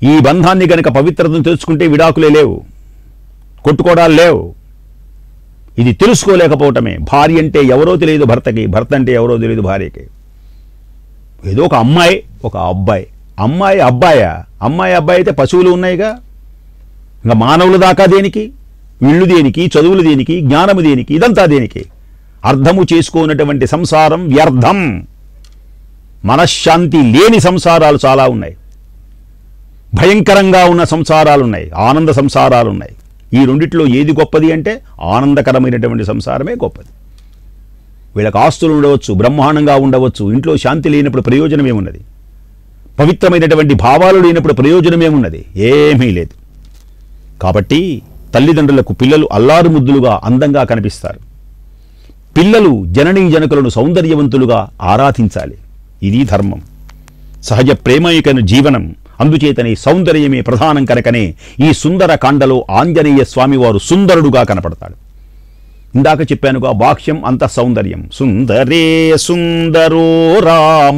ఈ బంధాన్ని గనక పవిత్రతను తెలుసుకుంటే విడాకులే లేవు కొట్టుకోవడాలు లేవు ఇది తెలుసుకోలేకపోవటమే భార్య అంటే ఎవరో తెలియదు భర్తకి భర్త అంటే ఎవరో తెలియదు భార్యకి ఏదో ఒక అమ్మాయి ఒక అబ్బాయి అమ్మాయి అబ్బాయా అమ్మాయి అబ్బాయి అయితే పశువులు ఉన్నాయిగా ఇంకా మానవుల దాకా దేనికి ఇళ్ళు దేనికి చదువులు దేనికి జ్ఞానము దేనికి ఇదంతా దేనికి అర్థము చేసుకోనటువంటి సంసారం వ్యర్థం మనశ్శాంతి లేని సంసారాలు చాలా ఉన్నాయి భయంకరంగా ఉన్న సంసారాలు ఉన్నాయి ఆనంద సంసారాలు ఉన్నాయి ఈ రెండిట్లో ఏది గొప్పది అంటే ఆనందకరమైనటువంటి సంసారమే గొప్పది వీళ్ళకి ఆస్తులు ఉండవచ్చు బ్రహ్మాండంగా ఉండవచ్చు ఇంట్లో శాంతి లేనప్పుడు ప్రయోజనం ఏమున్నది పవిత్రమైనటువంటి భావాలు లేనప్పుడు ప్రయోజనం ఏమున్నది ఏమీ లేదు కాబట్టి తల్లిదండ్రులకు పిల్లలు అల్లారు ముద్దులుగా అందంగా కనిపిస్తారు పిల్లలు జననీ జనకులను సౌందర్యవంతులుగా ఆరాధించాలి ఇది ధర్మం సహజ ప్రేమైకను జీవనం అందుచేతనే సౌందర్యమే ప్రధానం కనుకనే ఈ సుందర కాండలో ఆంజనేయ స్వామివారు సుందరుడుగా కనపడతాడు ఇందాక చెప్పానుగా బాహ్యం అంత సౌందర్యం సుందరే సుందరో రామ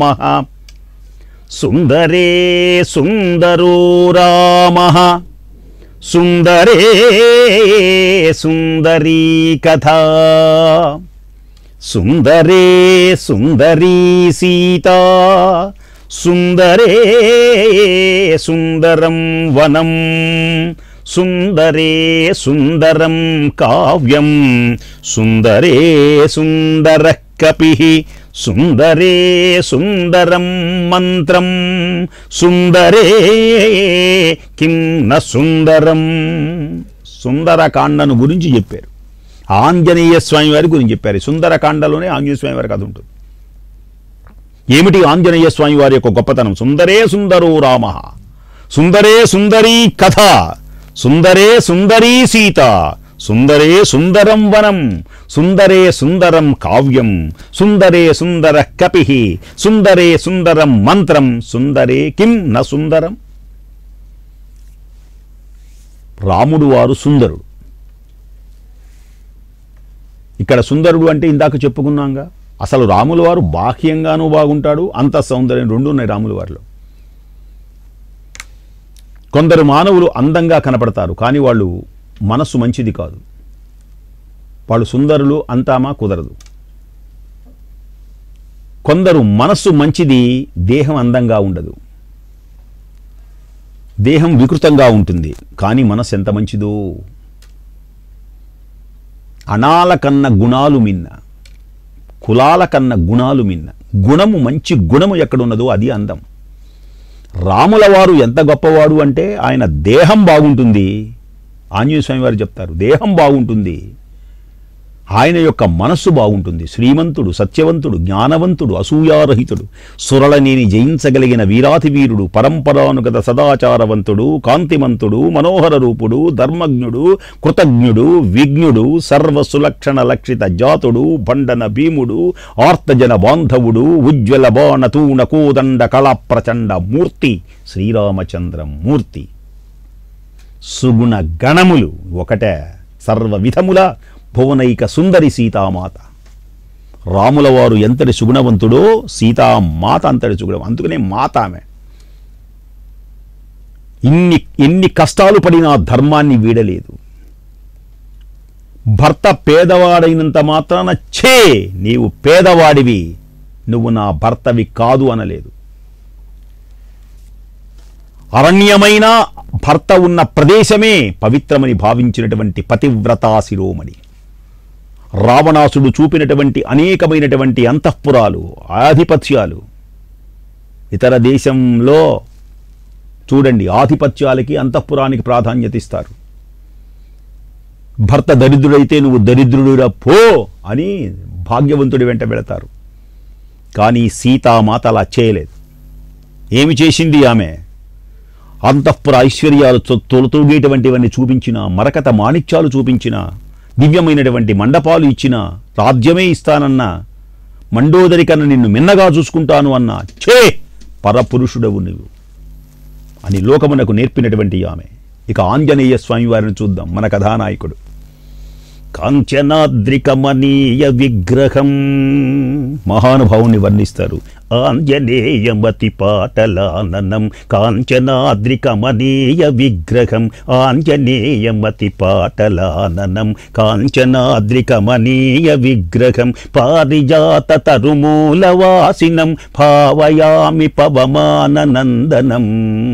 సుందరే సుందరో రామ సుందరే సుందరీ కథ సుందరే సుందరీ సీతా సుందరే సుందరం వనం సుందరే సుందరం కావ్యం సుందరే సుందర కపి సుందరే సుందరం మంత్రం సుందరే కిం న సుందరం సుందరకాండను గురించి చెప్పారు ఆంజనేయ స్వామి వారి గురించి చెప్పారు ఈ సుందరకాండలోనే ఆంజనేయ స్వామి వారి కథ ఉంటుంది ఏమిటి ఆంజనేయ స్వామి వారి యొక్క గొప్పతనం సుందరే సుందరో రామ సుందరే సుందరీ కథ సుందరే సుందరీ సీత సుందరే సుందరం వనం సుందరే సుందరం కావ్యం సుందరే సుందర కపి సుందరే సుందరం మంత్రం సుందరే కిం న సుందరం రాముడు వారు సుందరుడు ఇక్కడ సుందరుడు అంటే ఇందాక చెప్పుకున్నాంగా అసలు రాముల వారు బాహ్యంగానూ బాగుంటాడు అంత సౌందర్యం రెండు ఉన్నాయి రాముల వారిలో కొందరు మానవులు అందంగా కనపడతారు కానీ వాళ్ళు మనస్సు మంచిది కాదు వాళ్ళు సుందరులు అంతామా కుదరదు కొందరు మనస్సు మంచిది దేహం అందంగా ఉండదు దేహం వికృతంగా ఉంటుంది కానీ మనస్సు ఎంత మంచిదో అణాల కన్న గుణాలు మిన్న కులాల కన్న గుణాలు మిన్న గుణము మంచి గుణము ఎక్కడున్నదో అది అందం రాముల వారు ఎంత గొప్పవాడు అంటే ఆయన దేహం బాగుంటుంది ఆంజనేయ స్వామి వారు చెప్తారు దేహం బాగుంటుంది ఆయన యొక్క మనస్సు బాగుంటుంది శ్రీమంతుడు సత్యవంతుడు జ్ఞానవంతుడు అసూయారహితుడు సురళనేని జయించగలిగిన వీరాతి వీరుడు పరంపరానుగత సదాచారవంతుడు కాంతిమంతుడు మనోహర రూపుడు ధర్మజ్ఞుడు కృతజ్ఞుడు విజ్ఞుడు సర్వసులక్షణ లక్షిత జాతుడు బండన భీముడు ఆర్తజన బాంధవుడు ఉజ్వల బాణ తూణ కోదండ కళాప్రచండ మూర్తి శ్రీరామచంద్రం మూర్తి సుగుణ గణములు ఒకటే సర్వ విధముల భువనైక సుందరి సీతామాత రాముల వారు ఎంతటి సుగుణవంతుడో సీతామాత అంతటి సుగుణం అందుకనే మాత ఆమె ఇన్ని ఎన్ని కష్టాలు పడినా ధర్మాన్ని వీడలేదు భర్త పేదవాడైనంత మాత్రాన ఛే నీవు పేదవాడివి నువ్వు నా భర్తవి కాదు అనలేదు అరణ్యమైన భర్త ఉన్న ప్రదేశమే పవిత్రమని భావించినటువంటి పతివ్రతా శిరోమణి రావణాసుడు చూపినటువంటి అనేకమైనటువంటి అంతఃపురాలు ఆధిపత్యాలు ఇతర దేశంలో చూడండి ఆధిపత్యాలకి అంతఃపురానికి ప్రాధాన్యత ఇస్తారు భర్త దరిద్రుడైతే నువ్వు దరిద్రుడురా పో అని భాగ్యవంతుడి వెంట వెళతారు కానీ సీతామాత అలా చేయలేదు ఏమి చేసింది ఆమె అంతఃపుర ఐశ్వర్యాలు తొ- తొలతూగేటువంటివన్నీ చూపించిన మరకత మాణిక్యాలు చూపించిన దివ్యమైనటువంటి మండపాలు ఇచ్చిన రాజ్యమే ఇస్తానన్న మండోదరి కన్నా నిన్ను మిన్నగా చూసుకుంటాను అన్న ఛే పరపురుషుడవు నువ్వు అని లోకమునకు నేర్పినటువంటి ఆమె ఇక ఆంజనేయ స్వామి వారిని చూద్దాం మన కథానాయకుడు కాంచనాద్రికమనీయ విగ్రహం మహానుభావుని వర్ణిస్తారు ఆంజనేయమతి పాటలాననం కాంచనాద్రికమనీయ విగ్రహం ఆంజనేయమతి పాటలాననం కాంచనాద్రికమనీయ విగ్రహం పారిజాత తరుమూలవాసినం భావయామి పవమాననందనం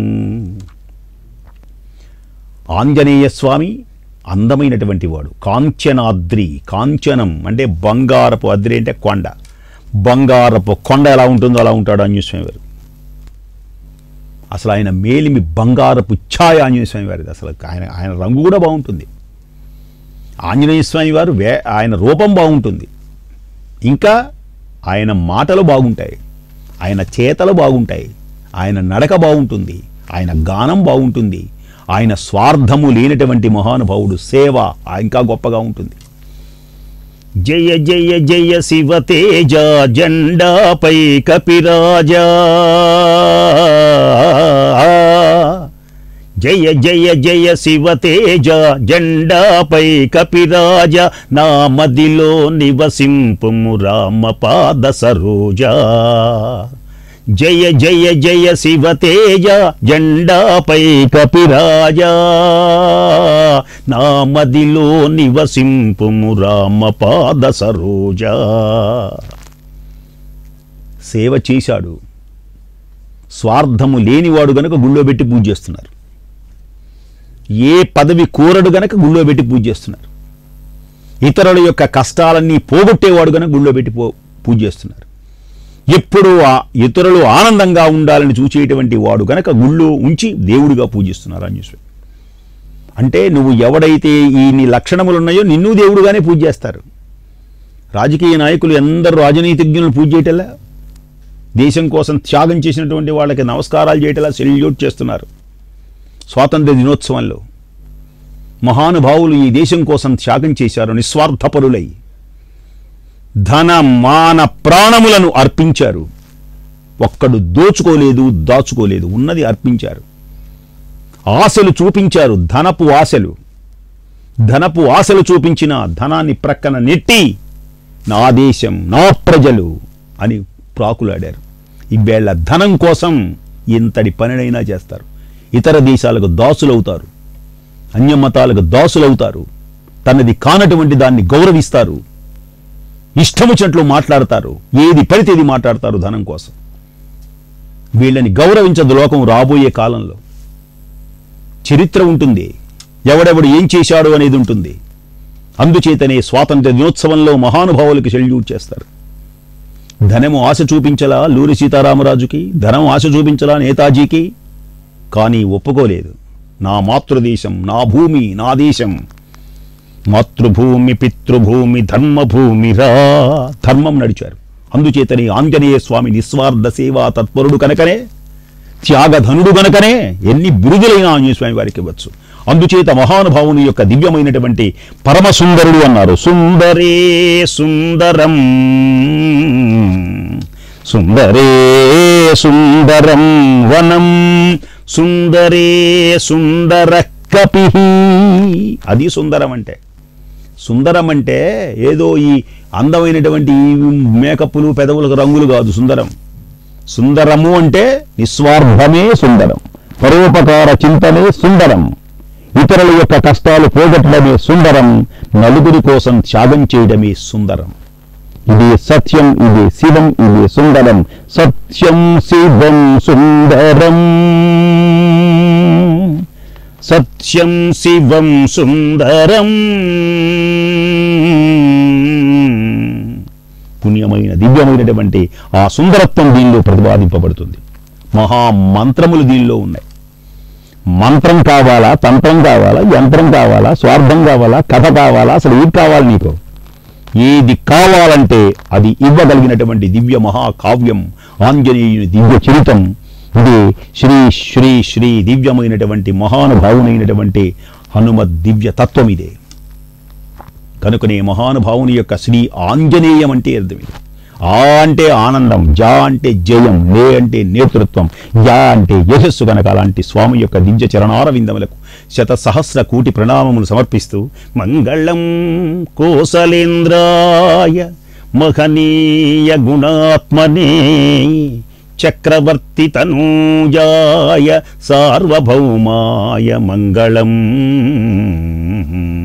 ఆంజనేయ స్వామి అందమైనటువంటి వాడు కాంచనాద్రి కాంచనం అంటే బంగారపు అద్రి అంటే కొండ బంగారపు కొండ ఎలా ఉంటుందో అలా ఉంటాడు ఆంజనేయ స్వామి వారు అసలు ఆయన మేలిమి బంగారపు ఛాయ ఆంజనేయ స్వామి వారిది అసలు ఆయన ఆయన రంగు కూడా బాగుంటుంది ఆంజనేయ స్వామి వారు వే ఆయన రూపం బాగుంటుంది ఇంకా ఆయన మాటలు బాగుంటాయి ఆయన చేతలు బాగుంటాయి ఆయన నడక బాగుంటుంది ఆయన గానం బాగుంటుంది ఆయన స్వార్థము లేనటువంటి మహానుభావుడు సేవ ఇంకా గొప్పగా ఉంటుంది జయ జయ జయ శివ తేజ జెండాపై కపిరాజా జయ జయ జయ శివ తేజ జెండాపై కపిరాజ నా మదిలో నివసింపుము రామ పాద సరోజా జయ జయ జయ శివ తేజ జెండాపై కపిరాజా నా మదిలో నివసింపుము రామ పాద సరోజా సేవ చేశాడు స్వార్థము లేనివాడు గనక గుళ్ళో పెట్టి పూజ చేస్తున్నారు ఏ పదవి కోరడు గనక గుళ్ళో పెట్టి పూజ చేస్తున్నారు ఇతరుల యొక్క కష్టాలన్నీ పోగొట్టేవాడు గనక గుళ్ళో పెట్టి పో పూజ చేస్తున్నారు ఎప్పుడు ఆ ఇతరులు ఆనందంగా ఉండాలని చూచేటువంటి వాడు గనక గుళ్ళు ఉంచి దేవుడిగా పూజిస్తున్నారు ఆంజనేశ్వరి అంటే నువ్వు ఎవడైతే ఈ నీ లక్షణములు ఉన్నాయో నిన్ను దేవుడుగానే పూజ చేస్తారు రాజకీయ నాయకులు ఎందరు రాజనీతిజ్ఞులను పూజ చేయటలా దేశం కోసం త్యాగం చేసినటువంటి వాళ్ళకి నమస్కారాలు చేయటలా సెల్యూట్ చేస్తున్నారు స్వాతంత్ర దినోత్సవంలో మహానుభావులు ఈ దేశం కోసం త్యాగం చేశారు నిస్వార్థపరులై ధన మాన ప్రాణములను అర్పించారు ఒక్కడు దోచుకోలేదు దాచుకోలేదు ఉన్నది అర్పించారు ఆశలు చూపించారు ధనపు ఆశలు ధనపు ఆశలు చూపించిన ధనాన్ని ప్రక్కన నెట్టి నా దేశం నా ప్రజలు అని ప్రాకులాడారు ఇవేళ్ల ధనం కోసం ఇంతటి పనినైనా చేస్తారు ఇతర దేశాలకు దాసులవుతారు అన్యమతాలకు దాసులవుతారు తనది కానటువంటి దాన్ని గౌరవిస్తారు ఇష్టముచ్చినట్లు మాట్లాడతారు ఏది పడితే ఇది మాట్లాడతారు ధనం కోసం వీళ్ళని గౌరవించదు లోకం రాబోయే కాలంలో చరిత్ర ఉంటుంది ఎవడెవడు ఏం చేశాడు అనేది ఉంటుంది అందుచేతనే స్వాతంత్ర దినోత్సవంలో మహానుభావులకి సెల్యూట్ చేస్తారు ధనము ఆశ చూపించలా లూరి సీతారామరాజుకి ధనం ఆశ చూపించలా నేతాజీకి కానీ ఒప్పుకోలేదు నా మాతృదేశం నా భూమి నా దేశం మాతృభూమి పితృభూమి ధర్మభూమి రా ధర్మం నడిచారు అందుచేతని ఆంజనేయ స్వామి నిస్వార్థ సేవా తత్పరుడు కనుకనే త్యాగధనుడు గనకనే ఎన్ని బిరుదులైన ఆంజనేయ స్వామి వారికి ఇవ్వచ్చు అందుచేత మహానుభావుని యొక్క దివ్యమైనటువంటి పరమ సుందరుడు అన్నారు సుందరే సుందరం సుందరే సుందరం వనం సుందరే సుందర కపి అది సుందరం అంటే సుందరం అంటే ఏదో ఈ అందమైనటువంటి ఈ మేకప్పులు పెదవులకు రంగులు కాదు సుందరం సుందరము అంటే నిస్వార్థమే సుందరం పరోపకార చింతనే సుందరం ఇతరుల యొక్క కష్టాలు పోగొట్టడమే సుందరం నలుగురి కోసం త్యాగం చేయడమే సుందరం ఇది సత్యం ఇది శివం ఇది సుందరం సత్యం శివం సుందరం సత్యం శివం సుందరం పుణ్యమైన దివ్యమైనటువంటి ఆ సుందరత్వం దీనిలో ప్రతిపాదింపబడుతుంది మహామంత్రములు దీనిలో ఉన్నాయి మంత్రం కావాలా తంత్రం కావాలా యంత్రం కావాలా స్వార్థం కావాలా కథ కావాలా అసలు ఏది కావాలి నీకు ఏది కావాలంటే అది ఇవ్వగలిగినటువంటి దివ్య మహాకావ్యం ఆంజనేయుని దివ్య చరితం ఇది శ్రీ శ్రీ శ్రీ దివ్యమైనటువంటి మహానుభావునైనటువంటి హనుమద్ దివ్య తత్వం ఇదే కనుకనే మహానుభావుని యొక్క శ్రీ ఆంజనేయం అంటే అర్థం ఇది ఆ అంటే ఆనందం జా అంటే జయం లే అంటే నేతృత్వం యా అంటే యశస్సు కనుక అలాంటి స్వామి యొక్క దివ్య చరణార విందములకు శత సహస్ర కోటి ప్రణామములు సమర్పిస్తూ మంగళం కోసలేంద్రాయ మహనీయ గుణాత్మనే చక్రవర్తి తనూజాయ సార్వభౌమాయ మంగళం